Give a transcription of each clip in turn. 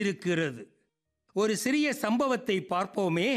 இருக்கிறது ஒரு சிறிய சம்பவத்தை பார்ப்போமே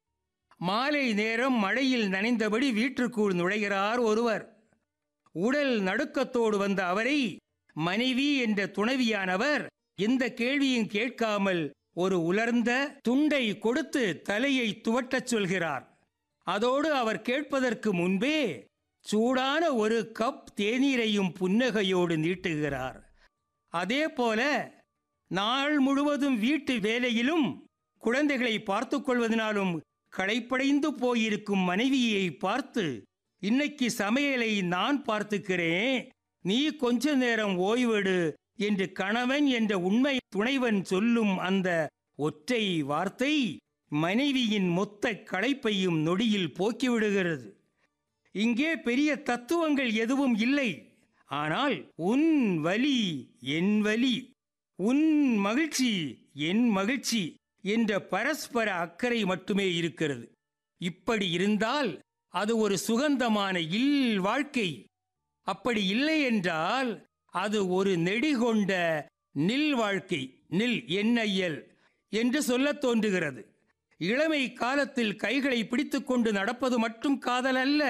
மாலை நேரம் மழையில் நனைந்தபடி வீட்டிற்குள் நுழைகிறார் ஒருவர் உடல் நடுக்கத்தோடு வந்த அவரை மனைவி என்ற துணைவியானவர் எந்த கேள்வியும் கேட்காமல் ஒரு உலர்ந்த துண்டை கொடுத்து தலையை துவட்டச் சொல்கிறார் அதோடு அவர் கேட்பதற்கு முன்பே சூடான ஒரு கப் தேநீரையும் புன்னகையோடு நீட்டுகிறார் அதே போல நாள் முழுவதும் வீட்டு வேலையிலும் குழந்தைகளை பார்த்து கொள்வதனாலும் களைப்படைந்து போயிருக்கும் மனைவியை பார்த்து இன்னைக்கு சமையலை நான் பார்த்துக்கிறேன் நீ கொஞ்ச நேரம் ஓய்வெடு என்று கணவன் என்ற உண்மை துணைவன் சொல்லும் அந்த ஒற்றை வார்த்தை மனைவியின் மொத்த களைப்பையும் நொடியில் போக்கிவிடுகிறது இங்கே பெரிய தத்துவங்கள் எதுவும் இல்லை ஆனால் உன் வலி என் வலி உன் மகிழ்ச்சி என் மகிழ்ச்சி என்ற பரஸ்பர அக்கறை மட்டுமே இருக்கிறது இப்படி இருந்தால் அது ஒரு சுகந்தமான இல் வாழ்க்கை அப்படி இல்லை என்றால் அது ஒரு நெடிகொண்ட நில் வாழ்க்கை நில் எண்ணெயல் என்று சொல்லத் தோன்றுகிறது இளமை காலத்தில் கைகளை பிடித்துக்கொண்டு நடப்பது மட்டும் காதல் அல்ல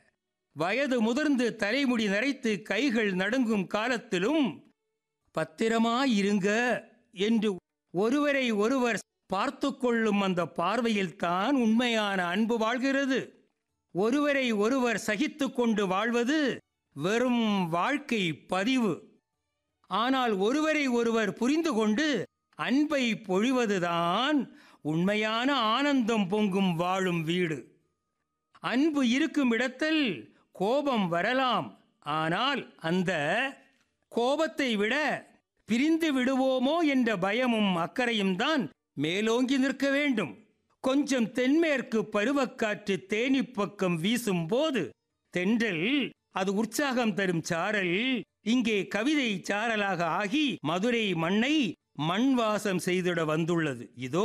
வயது முதிர்ந்து தலைமுடி நரைத்து கைகள் நடுங்கும் காலத்திலும் பத்திரமாயிருங்க என்று ஒருவரை ஒருவர் பார்த்து கொள்ளும் அந்த பார்வையில்தான் உண்மையான அன்பு வாழ்கிறது ஒருவரை ஒருவர் சகித்து கொண்டு வாழ்வது வெறும் வாழ்க்கை பதிவு ஆனால் ஒருவரை ஒருவர் புரிந்து கொண்டு அன்பை பொழிவதுதான் உண்மையான ஆனந்தம் பொங்கும் வாழும் வீடு அன்பு இருக்கும் இடத்தில் கோபம் வரலாம் ஆனால் அந்த கோபத்தை விட பிரிந்து விடுவோமோ என்ற பயமும் அக்கறையும் தான் மேலோங்கி நிற்க வேண்டும் கொஞ்சம் தென்மேற்கு பருவக்காற்று தேனி பக்கம் வீசும் போது தென்றல் அது உற்சாகம் தரும் சாரல் இங்கே கவிதை சாரலாக ஆகி மதுரை மண்ணை மண் வாசம் செய்திட வந்துள்ளது இதோ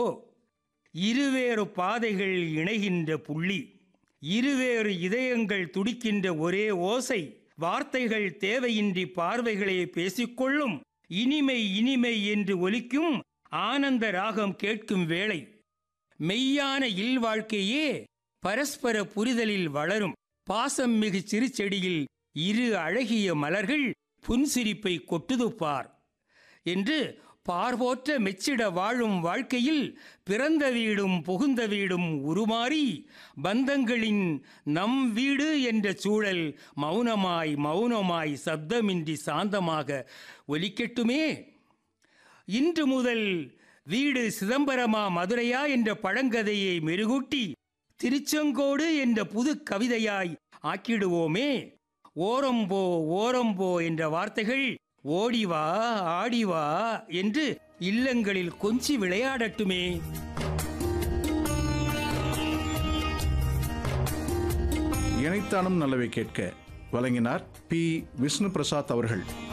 இருவேறு பாதைகள் இணைகின்ற புள்ளி இருவேறு இதயங்கள் துடிக்கின்ற ஒரே ஓசை வார்த்தைகள் தேவையின்றி பார்வைகளை பேசிக்கொள்ளும் இனிமை இனிமை என்று ஒலிக்கும் ஆனந்த ராகம் கேட்கும் வேளை மெய்யான இல்வாழ்க்கையே பரஸ்பர புரிதலில் வளரும் பாசம் மிகு சிறு செடியில் இரு அழகிய மலர்கள் புன்சிரிப்பை கொட்டுது பார் என்று பார்வோற்ற மெச்சிட வாழும் வாழ்க்கையில் பிறந்த வீடும் புகுந்த வீடும் உருமாறி பந்தங்களின் நம் வீடு என்ற சூழல் மௌனமாய் மௌனமாய் சப்தமின்றி சாந்தமாக ஒலிக்கட்டுமே இன்று முதல் வீடு சிதம்பரமா மதுரையா என்ற பழங்கதையை மெருகூட்டி திருச்செங்கோடு என்ற புது கவிதையாய் ஆக்கிடுவோமே ஓரம்போ ஓரம்போ என்ற வார்த்தைகள் ஓடிவா ஆடிவா என்று இல்லங்களில் கொஞ்சி விளையாடட்டுமே இணைத்தானும் நல்லவை கேட்க வழங்கினார் பி விஷ்ணு பிரசாத் அவர்கள்